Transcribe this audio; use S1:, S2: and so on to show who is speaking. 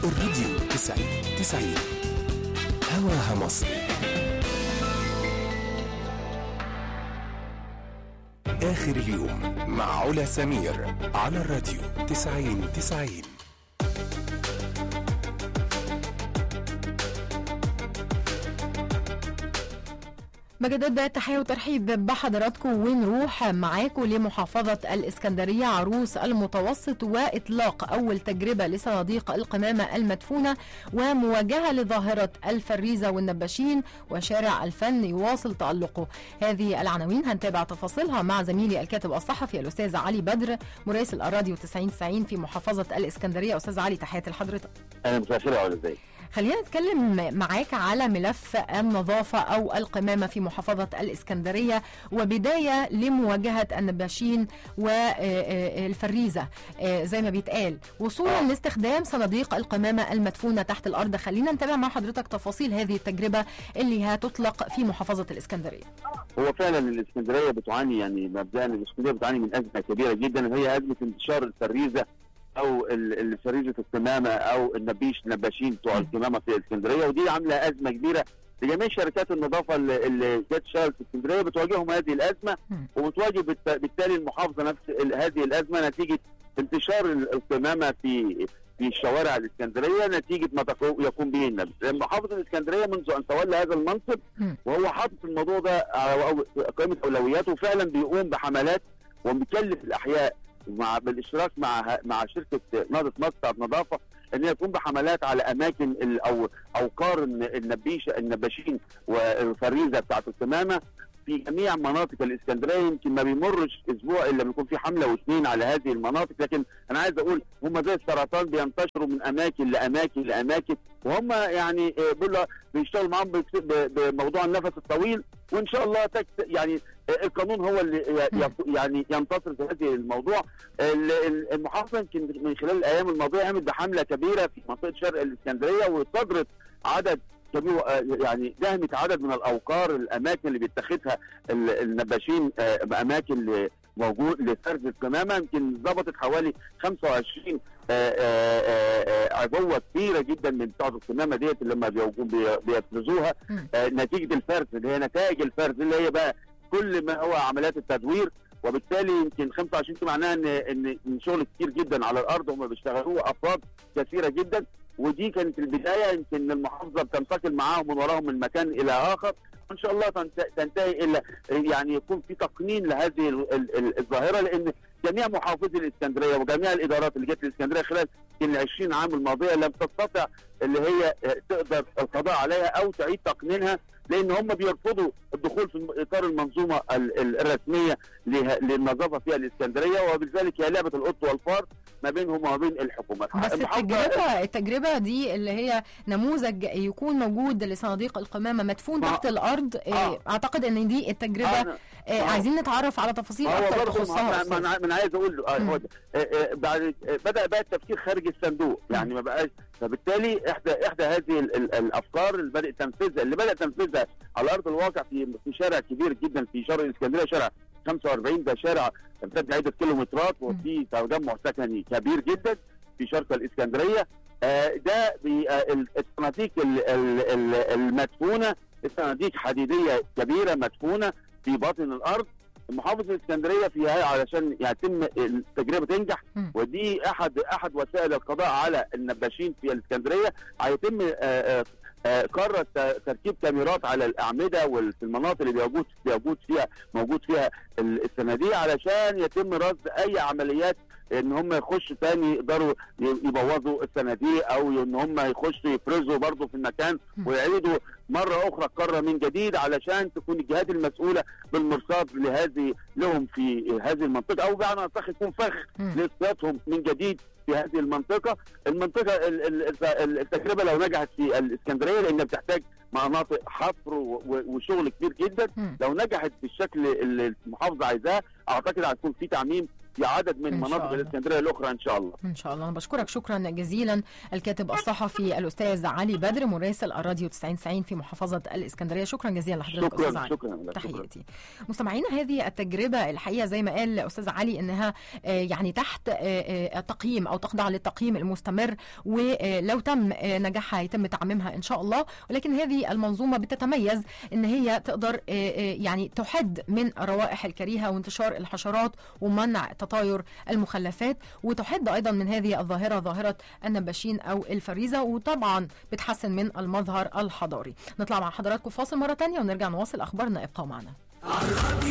S1: الراديو 90 90 هواها مصر آخر اليوم مع علا سمير على الراديو 90 90
S2: بجدد التحية وترحيب بحضراتكم ونروح معاكم لمحافظة الإسكندرية عروس المتوسط وإطلاق أول تجربة لصناديق القمامة المدفونة ومواجهة لظاهرة الفريزة والنباشين وشارع الفن يواصل تألقه هذه العناوين هنتابع تفاصيلها مع زميلي الكاتب الصحفي الأستاذ علي بدر مراسل الراديو 90 90 في محافظة الإسكندرية أستاذ علي تحياتي لحضرتك
S3: اهلا مساء الخير يا علا ازيك
S2: خلينا نتكلم معاك على ملف النظافة أو القمامة في محافظة الإسكندرية وبداية لمواجهة النباشين والفريزة زي ما بيتقال وصولا لاستخدام صناديق القمامة المدفونة تحت الأرض خلينا نتابع مع حضرتك تفاصيل هذه التجربة اللي هتطلق في محافظة الإسكندرية
S3: هو فعلا الاسكندريه بتعاني يعني مبدئيا الاسكندريه بتعاني من ازمه كبيره جدا وهي ازمه انتشار الفريزه او ال- ال- فريزه القمامه او النبيش النباشين بتوع القمامه في الاسكندريه ودي عامله ازمه كبيره لجميع شركات النظافه اللي اللي جت تشتغل في اسكندريه بتواجههم هذه الازمه
S2: مم.
S3: وبتواجه بالت- بالتالي المحافظه نفس ال- هذه الازمه نتيجه انتشار ال- القمامه في في شوارع الاسكندريه نتيجه ما تقو- يقوم به النبي محافظه الاسكندريه منذ ان تولى هذا المنصب
S2: مم.
S3: وهو حاطط الموضوع ده على أو- قائمه اولوياته وفعلا بيقوم بحملات ومكلف الاحياء مع بالاشتراك مع مع شركه نهضه مصر بتاعت نظافه ان هي تقوم بحملات على اماكن ال- او اوقار الن- النبيش النباشين والفريزه بتاعت القمامه في جميع مناطق الاسكندريه يمكن ما بيمرش اسبوع الا بيكون في حمله واثنين على هذه المناطق لكن انا عايز اقول هم زي السرطان بينتشروا من اماكن لاماكن لاماكن وهم يعني آه، بيقولوا بيشتغلوا معاهم بس- ب- بموضوع النفس الطويل وان شاء الله تكت يعني آه، القانون هو اللي ي- ي- يعني ينتصر في هذه الموضوع ال- ال- المحافظه يمكن من خلال الايام الماضيه قامت بحمله كبيره في منطقه شرق الاسكندريه وصدرت عدد كبير آه، يعني دهمت عدد من الاوقار الاماكن اللي بيتخذها ال- النباشين آه، باماكن ل- موجود لفرز القمامه يمكن ضبطت حوالي 25 آه، آه، آه، آه، عبوه كبيره جدا من بتاعه القمامه ديت اللي هم بيوجو- بي- بيفرزوها
S2: مم.
S3: آه، نتيجه الفرز اللي هي نتائج الفرز اللي هي بقى كل ما هو عمليات التدوير وبالتالي يمكن 25 دي معناها ان ان إن شغل كتير جدا على الارض هم بيشتغلوه افراد كثيره جدا ودي كانت البدايه يمكن المحافظه بتنتقل معاهم من وراهم من مكان الى اخر وان شاء الله تنت- تنتهي الى يعني يكون في تقنين لهذه ال- ال- ال- الظاهره لان جميع محافظي الاسكندريه وجميع الادارات اللي جت الاسكندريه خلال ال 20 عام الماضيه لم تستطع اللي هي آه، تقدر القضاء عليها او تعيد تقنينها لان هم بيرفضوا الدخول في اطار المنظومه ال- ال- الرسميه له- للنظافه في الاسكندريه وبذلك هي لعبه القط والفار ما بينهم وما بين الحكومات
S2: بس
S3: المحافظة-
S2: التجربة التجربة دي اللي هي نموذج يكون موجود لصناديق القمامة مدفون
S3: ما-
S2: تحت الأرض
S3: آه.
S2: آه. أعتقد إن دي التجربة
S3: أنا-
S2: آه
S3: آه.
S2: عايزين نتعرف على تفاصيل
S3: هو
S2: أكتر
S3: برضه
S2: تخصها
S3: ما
S2: أستاذ.
S3: انا من عايز اقول له آه،
S2: مم.
S3: هو ده. آه، آه، بعد آه، بدا بقى التفكير خارج الصندوق يعني ما بقاش فبالتالي احدى احدى هذه ال- ال- الافكار اللي بدا تنفيذها اللي بدا تنفيذها على ارض الواقع في في شارع كبير جدا في شرق الاسكندريه شارع 45 ده شارع امتد عده كيلومترات وفي تجمع سكني كبير جدا في شرق الاسكندريه آه، ده بي- آه، ال- الصناديق ال- ال- ال- المدفونه صناديق حديديه كبيره مدفونه في باطن الارض محافظه الاسكندريه فيها علشان يتم التجربه تنجح
S2: مم.
S3: ودي احد احد وسائل القضاء على النباشين في الاسكندريه هيتم آه، آه، آه، قرر ت- تركيب كاميرات على الاعمده وفي المناطق اللي موجود موجود فيها موجود فيها ال- الصناديق علشان يتم رصد اي عمليات ان هم يخشوا تاني يقدروا ي- يبوظوا الصناديق او ان هم يخشوا يفرزوا برضه في المكان
S2: مم.
S3: ويعيدوا مره اخرى القاره من جديد علشان تكون الجهات المسؤوله بالمرصاد لهذه لهم في هذه المنطقه او بمعنى اصح يكون فخ
S2: مم.
S3: لاصلاحهم من جديد في هذه المنطقه، المنطقه ال- ال- ال- التجربه لو نجحت في الاسكندريه لانها بتحتاج مناطق حفر و- و- وشغل كبير جدا،
S2: مم.
S3: لو نجحت بالشكل اللي المحافظه عايزاه اعتقد هتكون في تعميم في عدد من
S2: إن شاء
S3: مناطق
S2: الله.
S3: الاسكندريه الاخرى ان شاء الله
S2: ان شاء الله انا بشكرك شكرا جزيلا الكاتب الصحفي الاستاذ علي بدر مراسل الراديو 90 في محافظه الاسكندريه شكرا جزيلا لحضرتك استاذ
S3: شكرا
S2: علي
S3: شكرا شكرا
S2: تحياتي مستمعينا هذه التجربة الحقيقة زي ما قال أستاذ علي إنها آه، يعني تحت آه، آه، تقييم أو تخضع للتقييم المستمر ولو تم آه، نجاحها يتم تعميمها إن شاء الله ولكن هذه المنظومة بتتميز إن هي تقدر آه، آه، يعني تحد من الروائح الكريهة وانتشار الحشرات ومنع تطاير المخلفات وتحد أيضا من هذه الظاهرة ظاهرة النباشين أو الفريزة وطبعا بتحسن من المظهر الحضاري نطلع مع حضراتكم فاصل مرة تانية ونرجع نواصل أخبارنا ابقوا معنا